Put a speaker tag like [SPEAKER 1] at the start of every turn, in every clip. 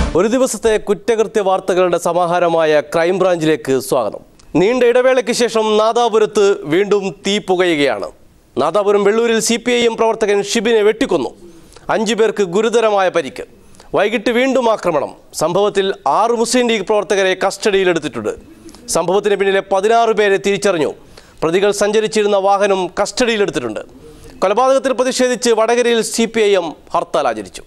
[SPEAKER 1] ഒരു ദിവസത്തെ കുറ്റകൃത്യ വാർത്തകളുടെ സമാഹാരമായ ക്രൈംബ്രാഞ്ചിലേക്ക് സ്വാഗതം നീണ്ട ഇടവേളയ്ക്ക് ശേഷം നാദാപുരത്ത് വീണ്ടും തീ പുകയുകയാണ് നാദാപുരം വെള്ളൂരിൽ സി പി ഐ എം പ്രവർത്തകൻ ഷിബിനെ വെട്ടിക്കൊന്നു അഞ്ചു പേർക്ക് ഗുരുതരമായ പരിക്ക് വൈകിട്ട് വീണ്ടും ആക്രമണം സംഭവത്തിൽ ആറ് മുസ്ലിം ലീഗ് പ്രവർത്തകരെ കസ്റ്റഡിയിലെടുത്തിട്ടുണ്ട് സംഭവത്തിന് പിന്നിലെ പതിനാറ് പേരെ തിരിച്ചറിഞ്ഞു പ്രതികൾ സഞ്ചരിച്ചിരുന്ന വാഹനം കസ്റ്റഡിയിലെടുത്തിട്ടുണ്ട് കൊലപാതകത്തിൽ പ്രതിഷേധിച്ച് വടകരയിൽ സി ഹർത്താൽ ആചരിച്ചു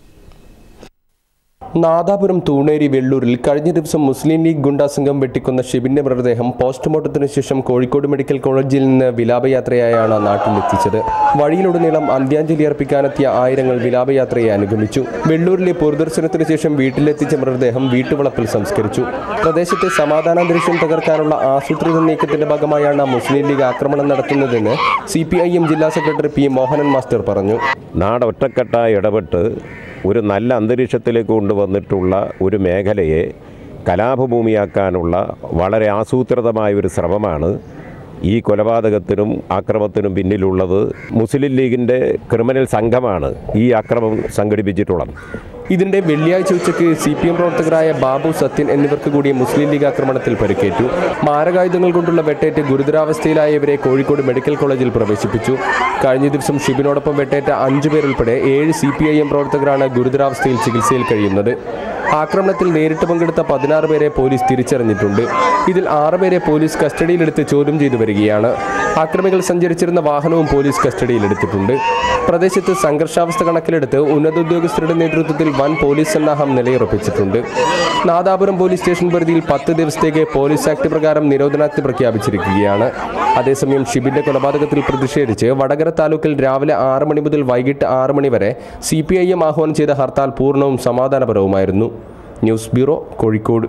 [SPEAKER 1] നാദാപുരം തൂണേരി വെള്ളൂരിൽ കഴിഞ്ഞ ദിവസം മുസ്ലിം ലീഗ് ഗുണ്ടാ സംഘം വെട്ടിക്കൊന്ന ഷിബിന്റെ മൃതദേഹം പോസ്റ്റ്മോർട്ടത്തിന് ശേഷം കോഴിക്കോട് മെഡിക്കൽ കോളേജിൽ നിന്ന് വിലാപയാത്രയായാണ് നാട്ടിലെത്തിച്ചത് വഴിയിലുടനീളം അന്ത്യാഞ്ജലി അർപ്പിക്കാനെത്തിയ ആയിരങ്ങൾ വിലാപയാത്രയെ അനുഗമിച്ചു വെള്ളൂരിലെ പൊതുദർശനത്തിന് ശേഷം വീട്ടിലെത്തിച്ച മൃതദേഹം വീട്ടുവളപ്പിൽ സംസ്കരിച്ചു പ്രദേശത്തെ സമാധാനാന്തരീക്ഷം തകർക്കാനുള്ള ആസൂത്രിത നീക്കത്തിന്റെ ഭാഗമായാണ് മുസ്ലിം ലീഗ് ആക്രമണം നടത്തുന്നതെന്ന് സി ജില്ലാ സെക്രട്ടറി പി മോഹനൻ മാസ്റ്റർ പറഞ്ഞു
[SPEAKER 2] നാട് ഒറ്റക്കെട്ടായി ഇടപെട്ട് ഒരു നല്ല അന്തരീക്ഷത്തിലേക്ക് കൊണ്ടുവന്നിട്ടുള്ള ഒരു മേഖലയെ കലാപഭൂമിയാക്കാനുള്ള വളരെ ആസൂത്രിതമായ ഒരു ശ്രമമാണ് ഈ കൊലപാതകത്തിനും ആക്രമത്തിനും പിന്നിലുള്ളത് മുസ്ലിം ലീഗിൻ്റെ ക്രിമിനൽ സംഘമാണ് ഈ ആക്രമം സംഘടിപ്പിച്ചിട്ടുള്ളത്
[SPEAKER 1] ഇതിനിടെ വെള്ളിയാഴ്ച ഉച്ചയ്ക്ക് സി പി എം പ്രവർത്തകരായ ബാബു സത്യൻ എന്നിവർക്ക് കൂടി മുസ്ലിം ലീഗ് ആക്രമണത്തിൽ പരിക്കേറ്റു മാരകായുധങ്ങൾ കൊണ്ടുള്ള വെട്ടേറ്റ് ഗുരുതരാവസ്ഥയിലായ ഇവരെ കോഴിക്കോട് മെഡിക്കൽ കോളേജിൽ പ്രവേശിപ്പിച്ചു കഴിഞ്ഞ ദിവസം ഷിബിനോടൊപ്പം വെട്ടേറ്റ അഞ്ചു പേരുൾപ്പെടെ ഏഴ് സി പി ഐ എം പ്രവർത്തകരാണ് ഗുരുതരാവസ്ഥയിൽ ചികിത്സയിൽ കഴിയുന്നത് ആക്രമണത്തിൽ നേരിട്ട് പങ്കെടുത്ത പതിനാറ് പേരെ പോലീസ് തിരിച്ചറിഞ്ഞിട്ടുണ്ട് ഇതിൽ ആറ് പേരെ പോലീസ് കസ്റ്റഡിയിലെടുത്ത് ചോദ്യം ചെയ്തു വരികയാണ് ആക്രമികൾ സഞ്ചരിച്ചിരുന്ന വാഹനവും പോലീസ് കസ്റ്റഡിയിലെടുത്തിട്ടുണ്ട് പ്രദേശത്ത് സംഘർഷാവസ്ഥ കണക്കിലെടുത്ത് ഉന്നത ഉദ്യോഗസ്ഥരുടെ നേതൃത്വത്തിൽ വൻ പോലീസ് സന്നാഹം നിലയുറപ്പിച്ചിട്ടുണ്ട് നാദാപുരം പോലീസ് സ്റ്റേഷൻ പരിധിയിൽ പത്ത് ദിവസത്തേക്ക് പോലീസ് ആക്ട് പ്രകാരം നിരോധനാജ്ഞ പ്രഖ്യാപിച്ചിരിക്കുകയാണ് അതേസമയം ഷിബിന്റെ കൊലപാതകത്തിൽ പ്രതിഷേധിച്ച് വടകര താലൂക്കിൽ രാവിലെ ആറ് മണി മുതൽ വൈകിട്ട് ആറ് മണി വരെ സി പി ഐ എം ആഹ്വാനം ചെയ്ത ഹർത്താൽ പൂർണ്ണവും സമാധാനപരവുമായിരുന്നു ന്യൂസ് ബ്യൂറോ കോഴിക്കോട്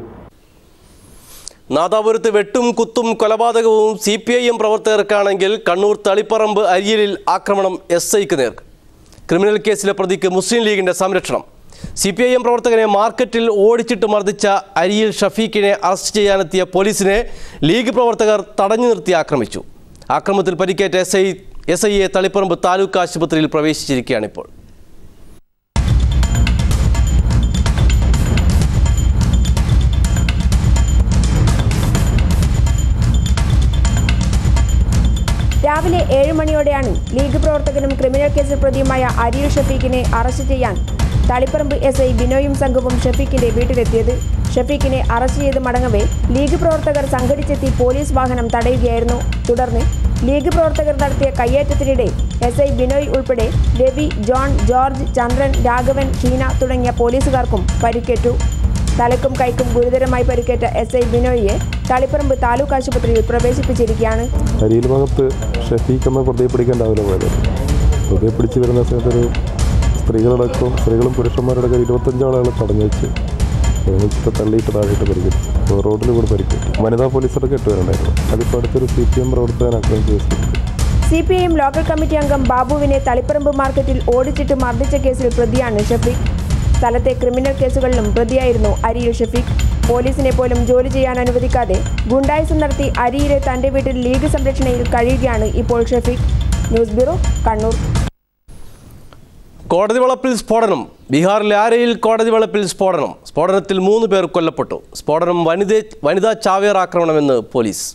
[SPEAKER 1] നാദാപുരത്ത് വെട്ടും കുത്തും കൊലപാതകവും സി പി ഐ എം പ്രവർത്തകർക്കാണെങ്കിൽ കണ്ണൂർ തളിപ്പറമ്പ് അരിയലിൽ ആക്രമണം എസ് ഐക്ക് നേർക്ക് ക്രിമിനൽ കേസിലെ പ്രതിക്ക് മുസ്ലിം ലീഗിന്റെ സംരക്ഷണം സി പി ഐ എം പ്രവർത്തകനെ മാർക്കറ്റിൽ ഓടിച്ചിട്ട് മർദ്ദിച്ച അരിയിൽ ഷഫീഖിനെ അറസ്റ്റ് ചെയ്യാനെത്തിയ പോലീസിനെ ലീഗ് പ്രവർത്തകർ തടഞ്ഞു നിർത്തി ആക്രമിച്ചു ആക്രമണത്തിൽ പരിക്കേറ്റ എസ് ഐ എസ് ഐയെ തളിപ്പറമ്പ് താലൂക്ക് ആശുപത്രിയിൽ പ്രവേശിച്ചിരിക്കുകയാണിപ്പോൾ
[SPEAKER 3] രാവിലെ ഏഴ് മണിയോടെയാണ് ലീഗ് പ്രവർത്തകനും ക്രിമിനൽ കേസിൽ പ്രതിയുമായ അരിയൽ ഷഫീഖിനെ അറസ്റ്റ് ചെയ്യാൻ തളിപ്പറമ്പ് എസ് ഐ ബിനോയും സംഘവും ഷഫീഖിന്റെ വീട്ടിലെത്തിയത് ഷഫീഖിനെ അറസ്റ്റ് ചെയ്ത് മടങ്ങവേ ലീഗ് പ്രവർത്തകർ സംഘടിച്ചെത്തി പോലീസ് വാഹനം തടയുകയായിരുന്നു തുടർന്ന് ലീഗ് പ്രവർത്തകർ നടത്തിയ കയ്യേറ്റത്തിനിടെ എസ് ഐ ബിനോയ് ഉൾപ്പെടെ രവി ജോൺ ജോർജ് ചന്ദ്രൻ രാഘവൻ ഷീന തുടങ്ങിയ പോലീസുകാർക്കും പരിക്കേറ്റു തലക്കും കൈക്കും ഗുരുതരമായി പരിക്കേറ്റ എസ് ഐ ബിനോയിയെ തളിപ്പറമ്പ് താലൂക്ക് ആശുപത്രിയിൽ പ്രവേശിപ്പിച്ചിരിക്കുകയാണ്
[SPEAKER 4] അരിയിൽ ഭാഗത്ത് ഷഫീഖ് എന്ന പ്രതിയെ പിടിക്കാൻ രാവിലെ പോയത് പ്രതിയെ പിടിച്ച് വരുന്ന സമയത്ത് ഒരു സ്ത്രീകളടക്കം സ്ത്രീകളും പുരുഷന്മാരുടെ ഇരുപത്തഞ്ചോളം തടഞ്ഞു വെച്ച് പ്രേമിച്ചിട്ട് തള്ളിയിട്ട് താഴെയിട്ട് പരിക്കും റോഡിൽ കൂടെ പരിക്കും വനിതാ പോലീസൊക്കെ എട്ട് പേരുണ്ടായിരുന്നു അതിപ്പോൾ അടുത്തൊരു സി പി എം പ്രവർത്തകൻ അക്രമം കേസിലുണ്ട്
[SPEAKER 3] C P I M local committee അംഗം ബാബുവിനെ തളിപ്പറമ്പ് മാർക്കറ്റിൽ ഓടിച്ചിട്ട് മർദ്ദിച്ച കേസിൽ പ്രതിയാണ് ഷഫീഖ് സ്ഥലത്തെ ക്രിമിനൽ കേസുകളിലും പ്രതിയായിരുന്നു അരിയിൽ ഷഫീഖ് പോലീസിനെ പോലും ജോലി ചെയ്യാൻ അനുവദിക്കാതെ ഗുണ്ടായിസം നടത്തി അരിയിലെ തന്റെ വീട്ടിൽ ലീഗ് സംരക്ഷണയിൽ കഴിയുകയാണ് ഇപ്പോൾ ഷഫീഖ് ന്യൂസ് ബ്യൂറോ കണ്ണൂർ
[SPEAKER 1] കോടതി വളപ്പിൽ സ്ഫോടനം ബീഹാറിലെ ആരയിൽ കോടതി വളപ്പിൽ സ്ഫോടനം സ്ഫോടനത്തിൽ മൂന്ന് പേർ കൊല്ലപ്പെട്ടു സ്ഫോടനം വനിത വനിതാ ചാവേർ ആക്രമണമെന്ന് പോലീസ്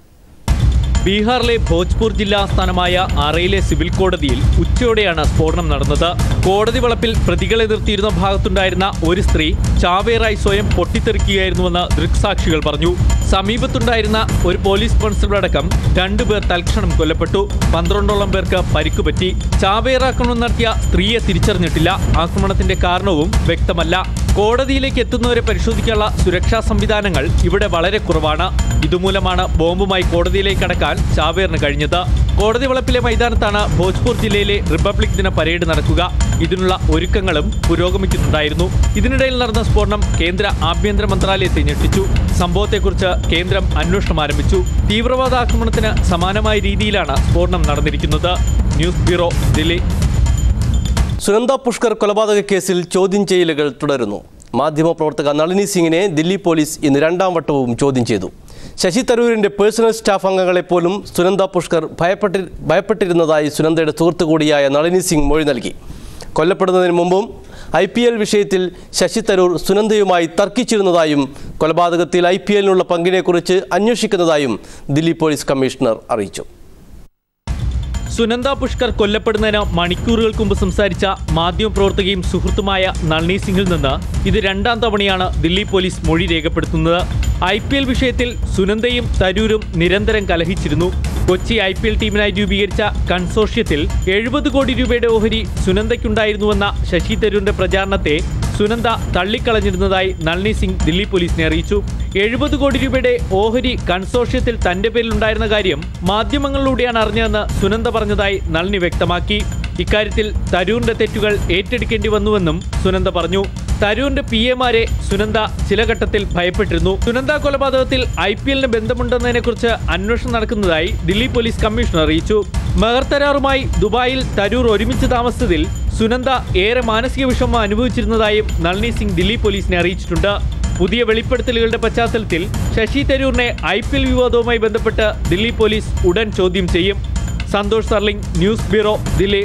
[SPEAKER 5] ബീഹാറിലെ ഭോജ്പൂർ ജില്ലാ ആസ്ഥാനമായ അറയിലെ സിവിൽ കോടതിയിൽ ഉച്ചയോടെയാണ് സ്ഫോടനം നടന്നത് കോടതി വളപ്പിൽ പ്രതികളെ നിർത്തിയിരുന്ന ഭാഗത്തുണ്ടായിരുന്ന ഒരു സ്ത്രീ ചാവേറായി സ്വയം പൊട്ടിത്തെറിക്കുകയായിരുന്നുവെന്ന് ദൃക്സാക്ഷികൾ പറഞ്ഞു സമീപത്തുണ്ടായിരുന്ന ഒരു പോലീസ് കോൺസ്റ്റബിൾ അടക്കം രണ്ടുപേർ തൽക്ഷണം കൊല്ലപ്പെട്ടു പന്ത്രണ്ടോളം പേർക്ക് പരിക്കുപറ്റി ചാവേറാക്രമണം നടത്തിയ സ്ത്രീയെ തിരിച്ചറിഞ്ഞിട്ടില്ല ആക്രമണത്തിന്റെ കാരണവും വ്യക്തമല്ല കോടതിയിലേക്ക് എത്തുന്നവരെ പരിശോധിക്കാനുള്ള സുരക്ഷാ സംവിധാനങ്ങൾ ഇവിടെ വളരെ കുറവാണ് ഇതുമൂലമാണ് ബോംബുമായി കോടതിയിലേക്ക് കടക്കാൻ ചാവേറിന് കഴിഞ്ഞത് കോടതി വളപ്പിലെ മൈതാനത്താണ് ഭോജ്പൂർ ജില്ലയിലെ റിപ്പബ്ലിക് ദിന പരേഡ് നടക്കുക ഇതിനുള്ള ഒരുക്കങ്ങളും പുരോഗമിക്കുന്നുണ്ടായിരുന്നു ഇതിനിടയിൽ നടന്ന സ്ഫോടനം കേന്ദ്ര ആഭ്യന്തര മന്ത്രാലയത്തെ ഞെട്ടിച്ചു സംഭവത്തെക്കുറിച്ച് കേന്ദ്രം അന്വേഷണം ആരംഭിച്ചു തീവ്രവാദ ആക്രമണത്തിന് സമാനമായ രീതിയിലാണ് സ്ഫോടനം നടന്നിരിക്കുന്നത് ന്യൂസ് ബ്യൂറോ ദില്ലി
[SPEAKER 1] സുനന്ദ പുഷ്കർ കൊലപാതക കേസിൽ ചോദ്യം ചെയ്യലുകൾ തുടരുന്നു മാധ്യമപ്രവർത്തക നളിനി സിംഗിനെ ദില്ലി പോലീസ് ഇന്ന് രണ്ടാം വട്ടവും ചോദ്യം ചെയ്തു ശശി തരൂരിന്റെ പേഴ്സണൽ സ്റ്റാഫ് അംഗങ്ങളെപ്പോലും സുനന്ദ പുഷ്കർ ഭയപ്പെട്ടി ഭയപ്പെട്ടിരുന്നതായി സുനന്ദയുടെ സുഹൃത്തു കൂടിയായ നളിനി സിംഗ് മൊഴി നൽകി
[SPEAKER 6] കൊല്ലപ്പെടുന്നതിന് മുമ്പും ഐ പി എൽ വിഷയത്തിൽ ശശി തരൂർ സുനന്ദയുമായി തർക്കിച്ചിരുന്നതായും കൊലപാതകത്തിൽ ഐ പി എല്ലിനുള്ള പങ്കിനെക്കുറിച്ച് അന്വേഷിക്കുന്നതായും ദില്ലി പോലീസ് കമ്മീഷണർ അറിയിച്ചു
[SPEAKER 5] സുനന്ദ പുഷ്കർ കൊല്ലപ്പെടുന്നതിന് മണിക്കൂറുകൾക്ക് മുമ്പ് സംസാരിച്ച മാധ്യമപ്രവർത്തകയും സുഹൃത്തുമായ നളിനി സിംഗിൽ നിന്ന് ഇത് രണ്ടാം തവണയാണ് ദില്ലി പോലീസ് മൊഴി രേഖപ്പെടുത്തുന്നത് ഐ പി എൽ വിഷയത്തിൽ സുനന്ദയും തരൂരും നിരന്തരം കലഹിച്ചിരുന്നു കൊച്ചി ഐ പി എൽ ടീമിനായി രൂപീകരിച്ച കൺസോർഷ്യത്തിൽ എഴുപത് കോടി രൂപയുടെ ഓഹരി സുനന്ദയ്ക്കുണ്ടായിരുന്നുവെന്ന ശശി തരൂരിന്റെ പ്രചാരണത്തെ സുനന്ദ തള്ളിക്കളഞ്ഞിരുന്നതായി നളിനി സിംഗ് ദില്ലി പോലീസിനെ അറിയിച്ചു എഴുപത് കോടി രൂപയുടെ ഓഹരി കൺസോർഷ്യത്തിൽ തന്റെ പേരിലുണ്ടായിരുന്ന കാര്യം മാധ്യമങ്ങളിലൂടെയാണ് അറിഞ്ഞതെന്ന് സുനന്ദ പറഞ്ഞതായി നളിനി വ്യക്തമാക്കി ഇക്കാര്യത്തിൽ തരൂരിന്റെ തെറ്റുകൾ ഏറ്റെടുക്കേണ്ടി വന്നുവെന്നും സുനന്ദ പറഞ്ഞു തരൂരിന്റെ പി എമാരെ സുനന്ദ ചില ഘട്ടത്തിൽ ഭയപ്പെട്ടിരുന്നു സുനന്ദ കൊലപാതകത്തിൽ ഐ പി എല്ലിന് ബന്ധമുണ്ടെന്നതിനെക്കുറിച്ച് അന്വേഷണം നടക്കുന്നതായി ദില്ലി പോലീസ് കമ്മീഷണർ അറിയിച്ചു മെഹർ തരാറുമായി ദുബായിൽ തരൂർ ഒരുമിച്ച് താമസിച്ചതിൽ സുനന്ദ ഏറെ മാനസിക വിഷമം അനുഭവിച്ചിരുന്നതായും നളിനി സിംഗ് ദില്ലി പോലീസിനെ അറിയിച്ചിട്ടുണ്ട് പുതിയ വെളിപ്പെടുത്തലുകളുടെ പശ്ചാത്തലത്തിൽ ശശി തരൂരിനെ ഐ പി എൽ വിവാദവുമായി ബന്ധപ്പെട്ട് ദില്ലി പോലീസ് ഉടൻ ചോദ്യം ചെയ്യും സന്തോഷ് സർലിംഗ് ന്യൂസ് ബ്യൂറോ ദില്ലി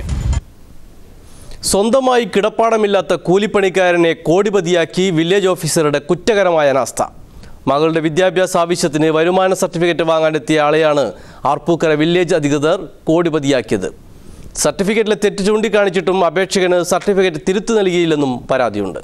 [SPEAKER 6] സ്വന്തമായി കിടപ്പാടമില്ലാത്ത കൂലിപ്പണിക്കാരനെ കോടിപതിയാക്കി വില്ലേജ് ഓഫീസറുടെ കുറ്റകരമായ അനാസ്ഥ മകളുടെ വിദ്യാഭ്യാസ ആവശ്യത്തിന് വരുമാന സർട്ടിഫിക്കറ്റ് വാങ്ങാനെത്തിയ ആളെയാണ് ആർപ്പൂക്കര വില്ലേജ് അധികൃതർ കോടിപതിയാക്കിയത് സർട്ടിഫിക്കറ്റിലെ തെറ്റ് ചൂണ്ടിക്കാണിച്ചിട്ടും അപേക്ഷകന് സർട്ടിഫിക്കറ്റ് തിരുത്തു നൽകിയില്ലെന്നും പരാതിയുണ്ട്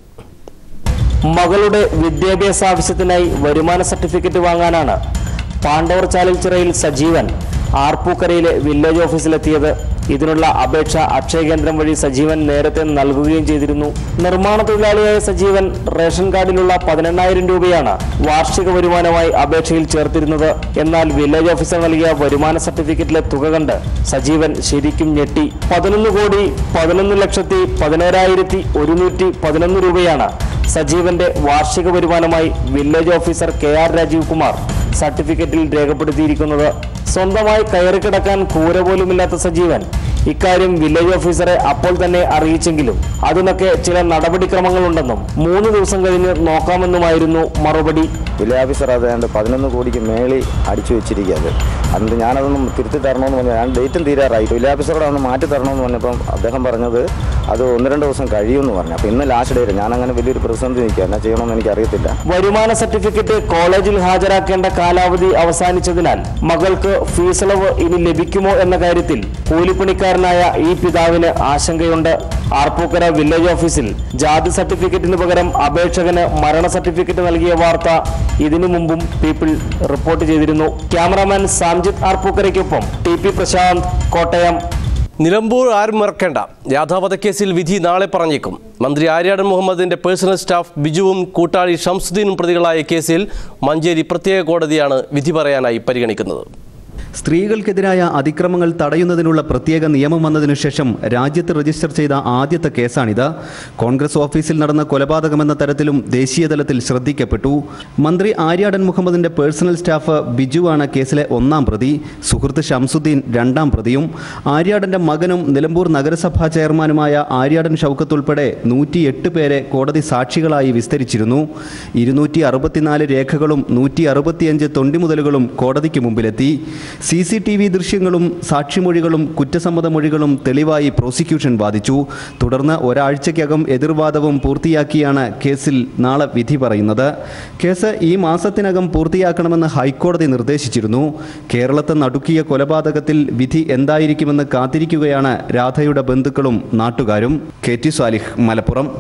[SPEAKER 7] മകളുടെ വിദ്യാഭ്യാസ ആവശ്യത്തിനായി വരുമാന സർട്ടിഫിക്കറ്റ് വാങ്ങാനാണ് പാണ്ഡവർ ചാലിൽ ചിറയിൽ സജീവൻ ആർപ്പൂക്കരയിലെ വില്ലേജ് ഓഫീസിലെത്തിയത് ഇതിനുള്ള അപേക്ഷ അക്ഷയ കേന്ദ്രം വഴി സജീവൻ നേരത്തെ നൽകുകയും ചെയ്തിരുന്നു നിർമ്മാണ തൊഴിലാളിയായ സജീവൻ റേഷൻ കാർഡിലുള്ള പതിനെണ്ണായിരം രൂപയാണ് വാർഷിക വരുമാനമായി അപേക്ഷയിൽ ചേർത്തിരുന്നത് എന്നാൽ വില്ലേജ് ഓഫീസർ നൽകിയ വരുമാന സർട്ടിഫിക്കറ്റിലെ തുക കണ്ട് സജീവൻ ശരിക്കും ഞെട്ടി പതിനൊന്ന് കോടി പതിനൊന്ന് ലക്ഷത്തി പതിനേഴായിരത്തി ഒരുന്നൂറ്റി പതിനൊന്ന് രൂപയാണ് സജീവന്റെ വാർഷിക വരുമാനമായി village officer K R Rajeev Kumar സർട്ടിഫിക്കറ്റിൽ രേഖപ്പെടുത്തിയിരിക്കുന്നത് സ്വന്തമായി കയറിക്കിടക്കാൻ കൂര പോലുമില്ലാത്ത സജീവൻ ഇക്കാര്യം വില്ലേജ് ഓഫീസറെ അപ്പോൾ തന്നെ അറിയിച്ചെങ്കിലും അതിനൊക്കെ ചില നടപടിക്രമങ്ങളുണ്ടെന്നും മൂന്ന് ദിവസം കഴിഞ്ഞ് നോക്കാമെന്നുമായിരുന്നു മറുപടി
[SPEAKER 8] വില്ലേജ് ഓഫീസർ അത് പതിനൊന്ന് കോടിക്ക് മേളി അടിച്ചു വെച്ചിരിക്കുക അത് എന്നിട്ട് ഞാനതൊന്നും തിരുത്തി തരണമെന്ന് പറഞ്ഞു ഞാൻ ഡേറ്റും തീരാറായി വില്ലേജ് ഓഫീസറോട് ഒന്ന് മാറ്റി തരണമെന്ന് പറഞ്ഞപ്പം അദ്ദേഹം പറഞ്ഞത് അത് ഒന്ന് രണ്ട് ദിവസം കഴിയുമെന്ന് പറഞ്ഞു അപ്പോൾ ഇന്ന് ലാസ്റ്റ് ഡേറ്റ് ഞാൻ അങ്ങനെ വലിയൊരു പ്രതിസന്ധി നിൽക്കുക എന്നാ ചെയ്യണമെന്ന് എനിക്ക് അറിയത്തില്ല
[SPEAKER 7] വരുമാന സർട്ടിഫിക്കറ്റ് കോളേജിൽ ഹാജരാക്കേണ്ട കാലാവധി അവസാനിച്ചതിനാൽ മകൾക്ക് ഫീസ് ഇളവ് ഇനി ലഭിക്കുമോ എന്ന കാര്യത്തിൽ കൂലിപ്പണിക്കാരനായ ഈ പിതാവിന് ആശങ്കയുണ്ട് ആർപ്പൂക്കര വില്ലേജ് ഓഫീസിൽ ജാതി സർട്ടിഫിക്കറ്റിന് പകരം അപേക്ഷകന് മരണ സർട്ടിഫിക്കറ്റ് നൽകിയ വാർത്ത ഇതിനു മുമ്പും പീപ്പിൾ റിപ്പോർട്ട് ചെയ്തിരുന്നു ക്യാമറാമാൻ സാംജിത് ആർപ്പൂക്കരയ്ക്കൊപ്പം ടി പി പ്രശാന്ത് കോട്ടയം
[SPEAKER 6] നിലമ്പൂർ ആരും മറക്കേണ്ട യാഥാവധക്കേസിൽ വിധി നാളെ പറഞ്ഞേക്കും മന്ത്രി ആര്യാടൻ മുഹമ്മദിന്റെ പേഴ്സണൽ സ്റ്റാഫ് ബിജുവും കൂട്ടാളി ഷംസുദ്ദീനും പ്രതികളായ കേസിൽ മഞ്ചേരി പ്രത്യേക കോടതിയാണ് വിധി പറയാനായി പരിഗണിക്കുന്നത്
[SPEAKER 9] സ്ത്രീകൾക്കെതിരായ അതിക്രമങ്ങൾ തടയുന്നതിനുള്ള പ്രത്യേക നിയമം വന്നതിനു ശേഷം രാജ്യത്ത് രജിസ്റ്റർ ചെയ്ത ആദ്യത്തെ കേസാണിത് കോൺഗ്രസ് ഓഫീസിൽ നടന്ന കൊലപാതകമെന്ന തരത്തിലും ദേശീയ തലത്തിൽ ശ്രദ്ധിക്കപ്പെട്ടു മന്ത്രി ആര്യാടൻ മുഹമ്മദിന്റെ പേഴ്സണൽ സ്റ്റാഫ് ബിജുവാണ് കേസിലെ ഒന്നാം പ്രതി സുഹൃത്ത് ഷംസുദ്ദീൻ രണ്ടാം പ്രതിയും ആര്യാടന്റെ മകനും നിലമ്പൂർ നഗരസഭാ ചെയർമാനുമായ ആര്യാടൻ ഷൗക്കത്ത് ഉൾപ്പെടെ നൂറ്റിയെട്ട് പേരെ കോടതി സാക്ഷികളായി വിസ്തരിച്ചിരുന്നു ഇരുന്നൂറ്റി അറുപത്തിനാല് രേഖകളും നൂറ്റി അറുപത്തിയഞ്ച് തൊണ്ടിമുതലുകളും കോടതിക്ക് മുമ്പിലെത്തി സി സി ടി വി ദൃശ്യങ്ങളും സാക്ഷിമൊഴികളും കുറ്റസമ്മത മൊഴികളും തെളിവായി പ്രോസിക്യൂഷൻ വാദിച്ചു തുടർന്ന് ഒരാഴ്ചയ്ക്കകം എതിർവാദവും പൂർത്തിയാക്കിയാണ് കേസിൽ നാളെ വിധി പറയുന്നത് കേസ് ഈ മാസത്തിനകം പൂർത്തിയാക്കണമെന്ന് ഹൈക്കോടതി നിർദ്ദേശിച്ചിരുന്നു കേരളത്തെ നടുക്കിയ കൊലപാതകത്തിൽ വിധി എന്തായിരിക്കുമെന്ന് കാത്തിരിക്കുകയാണ് രാധയുടെ ബന്ധുക്കളും നാട്ടുകാരും കെ ടി സാലിഹ് മലപ്പുറം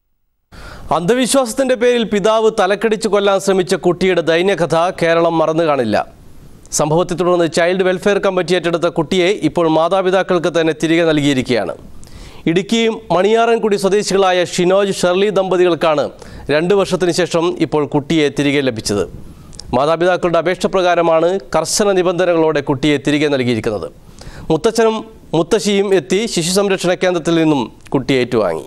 [SPEAKER 6] അന്ധവിശ്വാസത്തിന്റെ പേരിൽ പിതാവ് തലക്കടിച്ച് കൊല്ലാൻ ശ്രമിച്ച കുട്ടിയുടെ ദൈന്യകഥ കേരളം മറന്നു കാണില്ല സംഭവത്തെ തുടർന്ന് ചൈൽഡ് വെൽഫെയർ കമ്മിറ്റി ഏറ്റെടുത്ത കുട്ടിയെ ഇപ്പോൾ മാതാപിതാക്കൾക്ക് തന്നെ തിരികെ നൽകിയിരിക്കുകയാണ് ഇടുക്കി മണിയാറൻകുടി സ്വദേശികളായ ഷിനോജ് ഷെർലി ദമ്പതികൾക്കാണ് രണ്ട് വർഷത്തിന് ശേഷം ഇപ്പോൾ കുട്ടിയെ തിരികെ ലഭിച്ചത് മാതാപിതാക്കളുടെ അപേക്ഷ പ്രകാരമാണ് കർശന നിബന്ധനകളോടെ കുട്ടിയെ തിരികെ നൽകിയിരിക്കുന്നത് മുത്തച്ഛനും മുത്തശ്ശിയും എത്തി ശിശു സംരക്ഷണ കേന്ദ്രത്തിൽ നിന്നും കുട്ടിയെ ഏറ്റുവാങ്ങി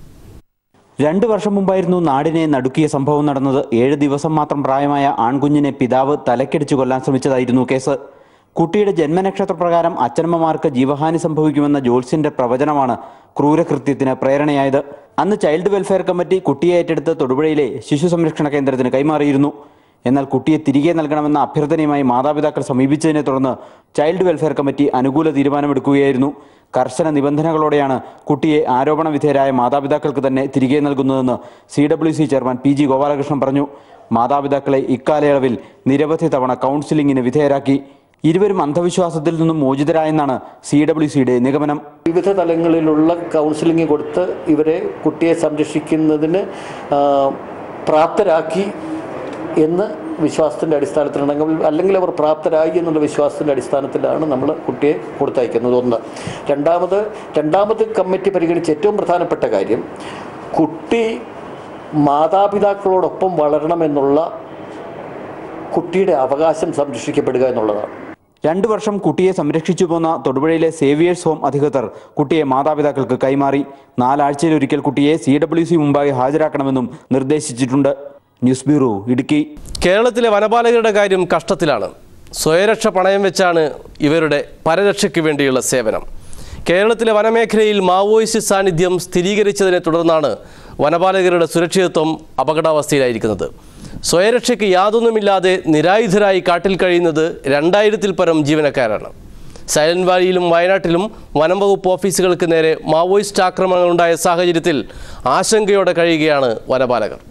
[SPEAKER 10] രണ്ടു വർഷം മുമ്പായിരുന്നു നാടിനെ നടുക്കിയ സംഭവം നടന്നത് ഏഴ് ദിവസം മാത്രം പ്രായമായ ആൺകുഞ്ഞിനെ പിതാവ് തലക്കടിച്ചു കൊല്ലാൻ ശ്രമിച്ചതായിരുന്നു കേസ് കുട്ടിയുടെ ജന്മനക്ഷത്ര പ്രകാരം അച്ഛനമ്മമാർക്ക് ജീവഹാനി സംഭവിക്കുമെന്ന ജോത്സ്യന്റെ പ്രവചനമാണ് ക്രൂരകൃത്യത്തിന് പ്രേരണയായത് അന്ന് ചൈൽഡ് വെൽഫെയർ കമ്മിറ്റി കുട്ടിയെ ഏറ്റെടുത്ത് തൊടുപുഴയിലെ ശിശു സംരക്ഷണ കേന്ദ്രത്തിന് കൈമാറിയിരുന്നു എന്നാൽ കുട്ടിയെ തിരികെ നൽകണമെന്ന അഭ്യർത്ഥനയുമായി മാതാപിതാക്കൾ സമീപിച്ചതിനെ തുടർന്ന് ചൈൽഡ് വെൽഫെയർ കമ്മിറ്റി അനുകൂല തീരുമാനമെടുക്കുകയായിരുന്നു കർശന നിബന്ധനകളോടെയാണ് കുട്ടിയെ ആരോപണ വിധേയരായ മാതാപിതാക്കൾക്ക് തന്നെ തിരികെ നൽകുന്നതെന്ന് C W C chairman P G Gopalakrishnan പറഞ്ഞു മാതാപിതാക്കളെ ഇക്കാലയളവിൽ നിരവധി തവണ കൗൺസിലിംഗിന് വിധേയരാക്കി ഇരുവരും അന്ധവിശ്വാസത്തിൽ നിന്നും മോചിതരായെന്നാണ് സി ഡബ്ല്യു സിയുടെ നിഗമനം
[SPEAKER 11] വിവിധ തലങ്ങളിലുള്ള കൗൺസിലിംഗ് കൊടുത്ത് ഇവരെ കുട്ടിയെ സംരക്ഷിക്കുന്നതിന് ആ, പ്രാപ്തരാക്കി എന്ന് വിശ്വാസത്തിൻ്റെ അടിസ്ഥാനത്തിലാണെങ്കിൽ അല്ലെങ്കിൽ അവർ പ്രാപ്തരായി എന്നുള്ള വിശ്വാസത്തിൻ്റെ അടിസ്ഥാനത്തിലാണ് നമ്മൾ കുട്ടിയെ കൊടുത്തയക്കുന്നത് ഒന്ന് രണ്ടാമത് രണ്ടാമത് കമ്മിറ്റി പരിഗണിച്ച ഏറ്റവും പ്രധാനപ്പെട്ട കാര്യം കുട്ടി മാതാപിതാക്കളോടൊപ്പം വളരണമെന്നുള്ള കുട്ടിയുടെ അവകാശം സംരക്ഷിക്കപ്പെടുക എന്നുള്ളതാണ്
[SPEAKER 10] രണ്ടു വർഷം കുട്ടിയെ സംരക്ഷിച്ചു പോന്ന തൊടുപുഴയിലെ സേവിയേഴ്സ് ഹോം അധികൃതർ കുട്ടിയെ മാതാപിതാക്കൾക്ക് കൈമാറി നാലാഴ്ചയിലൊരിക്കൽ കുട്ടിയെ സി ഡബ്ല്യു സി മുമ്പാകെ ഹാജരാക്കണമെന്നും നിർദ്ദേശിച്ചിട്ടുണ്ട് ന്യൂസ് ബ്യൂറോ ഇടുക്കി
[SPEAKER 6] കേരളത്തിലെ വനപാലകരുടെ കാര്യം കഷ്ടത്തിലാണ് സ്വയരക്ഷ പണയം വെച്ചാണ് ഇവരുടെ പരരക്ഷയ്ക്ക് വേണ്ടിയുള്ള സേവനം കേരളത്തിലെ വനമേഖലയിൽ മാവോയിസ്റ്റ് സാന്നിധ്യം സ്ഥിരീകരിച്ചതിനെ തുടർന്നാണ് വനപാലകരുടെ സുരക്ഷിതത്വം അപകടാവസ്ഥയിലായിരിക്കുന്നത് സ്വയരക്ഷയ്ക്ക് യാതൊന്നുമില്ലാതെ നിരായുധരായി കാട്ടിൽ കഴിയുന്നത് രണ്ടായിരത്തിൽ പരം ജീവനക്കാരാണ് സൈലന്റ് വാലിയിലും വയനാട്ടിലും വനം വകുപ്പ് ഓഫീസുകൾക്ക് നേരെ മാവോയിസ്റ്റ് ആക്രമണങ്ങളുണ്ടായ സാഹചര്യത്തിൽ ആശങ്കയോടെ കഴിയുകയാണ് വനപാലകർ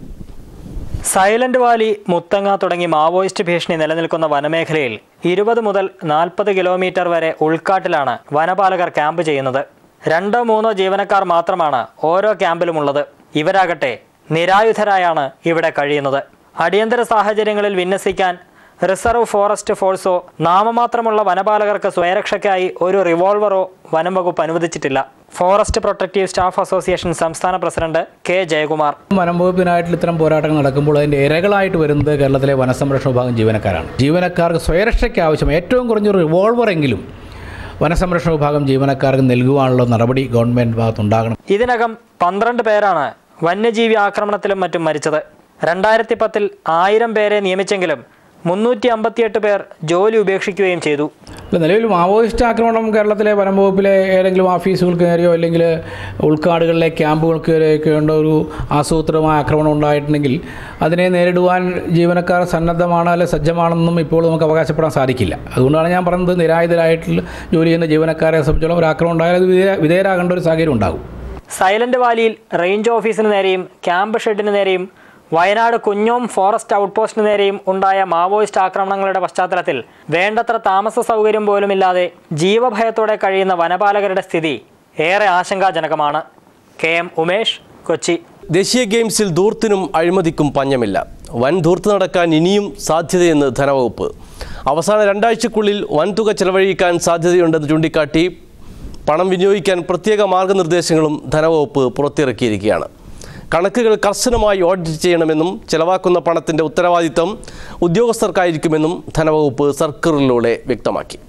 [SPEAKER 12] സൈലന്റ് വാലി മുത്തങ്ങ തുടങ്ങി മാവോയിസ്റ്റ് ഭീഷണി നിലനിൽക്കുന്ന വനമേഖലയിൽ ഇരുപത് മുതൽ നാൽപ്പത് കിലോമീറ്റർ വരെ ഉൾക്കാട്ടിലാണ് വനപാലകർ ക്യാമ്പ് ചെയ്യുന്നത് രണ്ടോ മൂന്നോ ജീവനക്കാർ മാത്രമാണ് ഓരോ ക്യാമ്പിലുമുള്ളത് ഇവരാകട്ടെ നിരായുധരായാണ് ഇവിടെ കഴിയുന്നത് അടിയന്തര സാഹചര്യങ്ങളിൽ വിന്യസിക്കാൻ റിസർവ് ഫോറസ്റ്റ് ഫോഴ്സോ നാമമാത്രമുള്ള വനപാലകർക്ക് സ്വയരക്ഷയ്ക്കായി ഒരു റിവോൾവറോ വനം വകുപ്പ് അനുവദിച്ചിട്ടില്ല ഫോറസ്റ്റ് പ്രൊട്ടക്റ്റീവ് സ്റ്റാഫ് അസോസിയേഷൻ സംസ്ഥാന പ്രസിഡന്റ് കെ ജയകുമാർ
[SPEAKER 13] വനം വകുപ്പിനായിട്ടുള്ള ഇത്തരം പോരാട്ടങ്ങൾ നടക്കുമ്പോൾ അതിൻ്റെ ഇരകളായിട്ട് വരുന്നത് കേരളത്തിലെ വനസംരക്ഷണ വിഭാഗം ജീവനക്കാരാണ് ജീവനക്കാർക്ക് സ്വയരക്ഷയ്ക്ക് ആവശ്യം ഏറ്റവും കുറഞ്ഞൊരു റിവോൾവറെങ്കിലും വനസംരക്ഷണ വിഭാഗം ജീവനക്കാർക്ക് നൽകുവാനുള്ള നടപടി ഗവൺമെൻറ് ഭാഗത്തുണ്ടാകണം
[SPEAKER 12] ഇതിനകം പന്ത്രണ്ട് പേരാണ് വന്യജീവി ആക്രമണത്തിലും മറ്റും മരിച്ചത് രണ്ടായിരത്തി പത്തിൽ ആയിരം പേരെ നിയമിച്ചെങ്കിലും മുന്നൂറ്റി അമ്പത്തിയെട്ട് പേർ ജോലി ഉപേക്ഷിക്കുകയും ചെയ്തു
[SPEAKER 13] അല്ല നിലവിൽ മാവോയിസ്റ്റ് ആക്രമണം കേരളത്തിലെ വനം വകുപ്പിലെ ഏതെങ്കിലും ഓഫീസുകൾക്ക് നേരെയോ അല്ലെങ്കിൽ ഉൾക്കാടുകളിലെ ക്യാമ്പുകൾക്ക് നേരെയൊക്കെ ഉണ്ട ഒരു ആസൂത്രിതമായ ആക്രമണം ഉണ്ടായിട്ടുണ്ടെങ്കിൽ അതിനെ നേരിടുവാൻ ജീവനക്കാർ സന്നദ്ധമാണ് അല്ലെ സജ്ജമാണെന്നും ഇപ്പോൾ നമുക്ക് അവകാശപ്പെടാൻ സാധിക്കില്ല അതുകൊണ്ടാണ് ഞാൻ പറഞ്ഞത് നിരായുധരായിട്ടുള്ള ജോലി ചെയ്യുന്ന ജീവനക്കാരെ സംബന്ധിച്ചോളം ഒരു ആക്രമണം ഉണ്ടായാൽ അത് വിധേയ വിധേയരാകേണ്ട ഒരു സാഹചര്യം ഉണ്ടാകും
[SPEAKER 12] സൈലന്റ് വാലിയിൽ റേഞ്ച് ഓഫീസിന് നേരെയും ക്യാമ്പ് ഷെഡിന് നേരെയും വയനാട് കുഞ്ഞോം ഫോറസ്റ്റ് ഔട്ട്പോസ്റ്റിന് നേരെയും ഉണ്ടായ മാവോയിസ്റ്റ് ആക്രമണങ്ങളുടെ പശ്ചാത്തലത്തിൽ വേണ്ടത്ര താമസ സൗകര്യം പോലുമില്ലാതെ ജീവഭയത്തോടെ കഴിയുന്ന വനപാലകരുടെ സ്ഥിതി ഏറെ ആശങ്കാജനകമാണ് കെ എം ഉമേഷ് കൊച്ചി
[SPEAKER 6] ദേശീയ ഗെയിംസിൽ ധൂർത്തിനും അഴിമതിക്കും പഞ്ഞമില്ല വൻ ധൂർത്ത് നടക്കാൻ ഇനിയും സാധ്യതയെന്ന് ധനവകുപ്പ് അവസാന രണ്ടാഴ്ചക്കുള്ളിൽ വൻതുക ചെലവഴിക്കാൻ സാധ്യതയുണ്ടെന്ന് ചൂണ്ടിക്കാട്ടി പണം വിനിയോഗിക്കാൻ പ്രത്യേക മാർഗനിർദ്ദേശങ്ങളും ധനവകുപ്പ് പുറത്തിറക്കിയിരിക്കുകയാണ് കണക്കുകൾ കർശനമായി ഓഡിറ്റ് ചെയ്യണമെന്നും ചെലവാക്കുന്ന പണത്തിൻ്റെ ഉത്തരവാദിത്തം ഉദ്യോഗസ്ഥർക്കായിരിക്കുമെന്നും ധനവകുപ്പ് സർക്കിളിലൂടെ വ്യക്തമാക്കി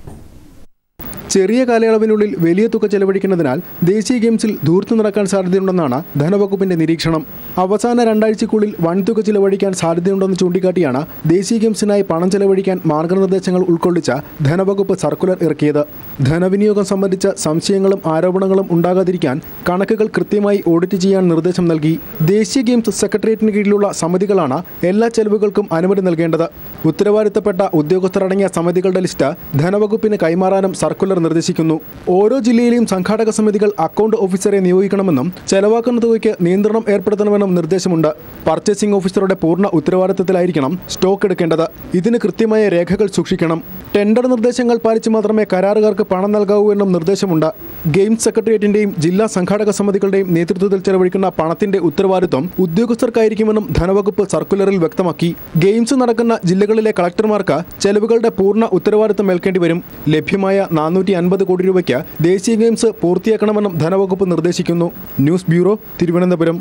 [SPEAKER 14] ചെറിയ കാലയളവിനുള്ളിൽ വലിയ തുക ചെലവഴിക്കുന്നതിനാൽ ദേശീയ ഗെയിംസിൽ ധൂർത്ത് നടക്കാൻ സാധ്യതയുണ്ടെന്നാണ് ധനവകുപ്പിന്റെ നിരീക്ഷണം അവസാന രണ്ടാഴ്ചക്കുള്ളിൽ വൻതുക ചിലവഴിക്കാൻ സാധ്യതയുണ്ടെന്ന് ചൂണ്ടിക്കാട്ടിയാണ് ദേശീയ ഗെയിംസിനായി പണം ചെലവഴിക്കാൻ മാർഗനിർദ്ദേശങ്ങൾ ഉൾക്കൊള്ളിച്ച ധനവകുപ്പ് സർക്കുലർ ഇറക്കിയത് ധനവിനിയോഗം സംബന്ധിച്ച സംശയങ്ങളും ആരോപണങ്ങളും ഉണ്ടാകാതിരിക്കാൻ കണക്കുകൾ കൃത്യമായി ഓഡിറ്റ് ചെയ്യാൻ നിർദ്ദേശം നൽകി ദേശീയ ഗെയിംസ് സെക്രട്ടേറിയറ്റിന് കീഴിലുള്ള സമിതികളാണ് എല്ലാ ചെലവുകൾക്കും അനുമതി നൽകേണ്ടത് ഉത്തരവാദിത്തപ്പെട്ട ഉദ്യോഗസ്ഥരടങ്ങിയ സമിതികളുടെ ലിസ്റ്റ് ധനവകുപ്പിന് കൈമാറാനും സർക്കുലർ നിർദ്ദേശിക്കുന്നു ഓരോ ജില്ലയിലെയും സംഘാടക സമിതികൾ അക്കൗണ്ട് ഓഫീസറെ നിയോഗിക്കണമെന്നും ചെലവാക്കുന്ന തുകയ്ക്ക് നിയന്ത്രണം ഏർപ്പെടുത്തണമെന്നും നിർദ്ദേശമുണ്ട് പർച്ചേസിംഗ് ഓഫീസറുടെ പൂർണ്ണ ഉത്തരവാദിത്തത്തിലായിരിക്കണം സ്റ്റോക്ക് എടുക്കേണ്ടത് ഇതിന് കൃത്യമായ രേഖകൾ സൂക്ഷിക്കണം ടെൻഡർ നിർദ്ദേശങ്ങൾ പാലിച്ച് മാത്രമേ കരാറുകാർക്ക് പണം നൽകാവൂ എന്നും നിർദ്ദേശമുണ്ട് ഗെയിംസ് സെക്രട്ടേറിയറ്റിന്റെയും ജില്ലാ സംഘാടക സമിതികളുടെയും നേതൃത്വത്തിൽ ചെലവഴിക്കുന്ന പണത്തിന്റെ ഉത്തരവാദിത്വം ഉദ്യോഗസ്ഥർക്കായിരിക്കുമെന്നും ധനവകുപ്പ് സർക്കുലറിൽ വ്യക്തമാക്കി ഗെയിംസ് നടക്കുന്ന ജില്ലകളിലെ കളക്ടർമാർക്ക് ചെലവുകളുടെ പൂർണ്ണ ഉത്തരവാദിത്തം ഏൽക്കേണ്ടി വരും ലഭ്യമായ നാനൂറ്റി അൻപത് കോടി രൂപയ്ക്ക് ദേശീയ ഗെയിംസ് പൂർത്തിയാക്കണമെന്നും ധനവകുപ്പ് നിർദ്ദേശിക്കുന്നു ന്യൂസ് ബ്യൂറോ തിരുവനന്തപുരം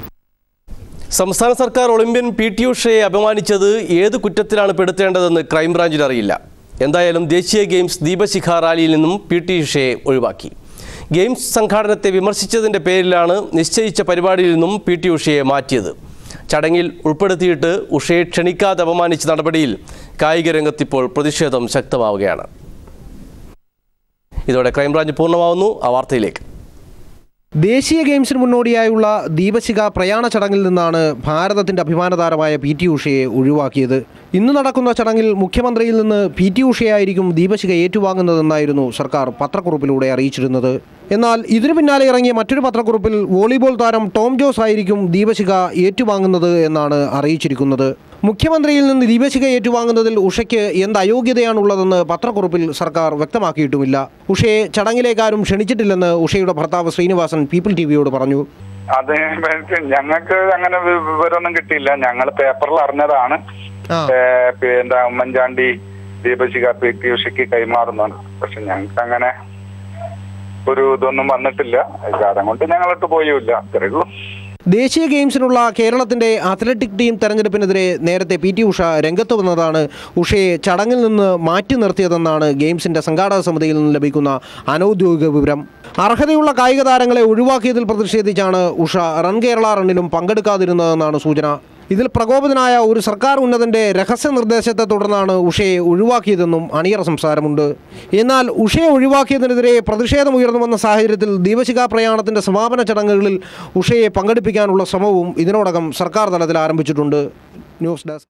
[SPEAKER 6] സംസ്ഥാന സർക്കാർ ഒളിമ്പ്യൻ പി ടി ഉഷയെ അപമാനിച്ചത് ഏത് കുറ്റത്തിലാണ് പെടുത്തേണ്ടതെന്ന് ക്രൈംബ്രാഞ്ചിന് അറിയില്ല എന്തായാലും ദേശീയ ഗെയിംസ് ദീപശിഖ റാലിയിൽ നിന്നും പി ടി ഉഷയെ ഒഴിവാക്കി ഗെയിംസ് സംഘാടനത്തെ വിമർശിച്ചതിൻ്റെ പേരിലാണ് നിശ്ചയിച്ച പരിപാടിയിൽ നിന്നും പി ടി ഉഷയെ മാറ്റിയത് ചടങ്ങിൽ ഉൾപ്പെടുത്തിയിട്ട് ഉഷയെ ക്ഷണിക്കാതെ അപമാനിച്ച നടപടിയിൽ കായിക രംഗത്തിപ്പോൾ പ്രതിഷേധം ശക്തമാവുകയാണ് ഇതോടെ ക്രൈംബ്രാഞ്ച് പൂർണ്ണമാവുന്നു ആ വാർത്തയിലേക്ക്
[SPEAKER 15] ദേശീയ ഗെയിംസിന് മുന്നോടിയായുള്ള ദീപശിഖ പ്രയാണ ചടങ്ങിൽ നിന്നാണ് ഭാരതത്തിന്റെ അഭിമാനതാരമായ പി ടി ഉഷയെ ഒഴിവാക്കിയത് ഇന്ന് നടക്കുന്ന ചടങ്ങിൽ മുഖ്യമന്ത്രിയിൽ നിന്ന് പി ടി ഉഷയായിരിക്കും ദീപശിഖ ഏറ്റുവാങ്ങുന്നതെന്നായിരുന്നു സർക്കാർ പത്രക്കുറിപ്പിലൂടെ അറിയിച്ചിരുന്നത് എന്നാൽ ഇതിനു പിന്നാലെ ഇറങ്ങിയ മറ്റൊരു പത്രക്കുറിപ്പിൽ വോളിബോൾ താരം ടോം ജോസ് ആയിരിക്കും ദീപശിഖ ഏറ്റുവാങ്ങുന്നത് എന്നാണ് അറിയിച്ചിരിക്കുന്നത് മുഖ്യമന്ത്രിയിൽ നിന്ന് ദീപശിഖ ഏറ്റുവാങ്ങുന്നതിൽ ഉഷയ്ക്ക് എന്ത് അയോഗ്യതയാണുള്ളതെന്ന് പത്രക്കുറിപ്പിൽ സർക്കാർ വ്യക്തമാക്കിയിട്ടുമില്ല ഉഷയെ ചടങ്ങിലേക്കാരും ക്ഷണിച്ചിട്ടില്ലെന്ന് ഉഷയുടെ ഭർത്താവ് ശ്രീനിവാസൻ പീപ്പിൾ ടി വിയോട് പറഞ്ഞു
[SPEAKER 16] അത് ഞങ്ങൾക്ക് അങ്ങനെ വി- വിവരമൊന്നും കിട്ടിയില്ല ഞങ്ങൾ പേപ്പറിൽ അറിഞ്ഞതാണ് ഏ, പിന്നെ ഉമ്മൻചാണ്ടി ദീപശിഖ പി ടി ഉഷയ്ക്ക് കൈമാറുന്നതാണ് പക്ഷെ ഞങ്ങൾക്ക് അങ്ങനെ ഒരു ഇതൊന്നും വന്നിട്ടില്ല കാരണം കൊണ്ട് ഞങ്ങളിട്ട് പോയുമില്ല അത്രേ ഉള്ളൂ
[SPEAKER 15] ദേശീയ ഗെയിംസിനുള്ള കേരളത്തിന്റെ അത്ലറ്റിക് ടീം തെരഞ്ഞെടുപ്പിനെതിരെ നേരത്തെ പി ടി ഉഷ രംഗത്ത് വന്നതാണ് ഉഷയെ ചടങ്ങിൽ നിന്ന് മാറ്റി നിർത്തിയതെന്നാണ് ഗെയിംസിന്റെ സംഘാടക സമിതിയിൽ നിന്ന് ലഭിക്കുന്ന അനൌദ്യോഗിക വിവരം അർഹതയുള്ള കായിക താരങ്ങളെ ഒഴിവാക്കിയതിൽ പ്രതിഷേധിച്ചാണ് ഉഷ റൺ കേരള റണ്ണിലും പങ്കെടുക്കാതിരുന്നതെന്നാണ് സൂചന ഇതിൽ പ്രകോപിതനായ ഒരു സർക്കാർ ഉന്നതന്റെ രഹസ്യ നിർദ്ദേശത്തെ തുടർന്നാണ് ഉഷയെ ഒഴിവാക്കിയതെന്നും അണിയറ സംസാരമുണ്ട് എന്നാൽ ഉഷയെ ഒഴിവാക്കിയതിനെതിരെ പ്രതിഷേധം ഉയർന്നു വന്ന സാഹചര്യത്തിൽ ദീപശിഖ പ്രയാണത്തിന്റെ സമാപന ചടങ്ങുകളിൽ ഉഷയെ പങ്കെടുപ്പിക്കാനുള്ള ശ്രമവും ഇതിനോടകം സർക്കാർ തലത്തിൽ ആരംഭിച്ചിട്ടുണ്ട് ന്യൂസ് ഡെസ്ക്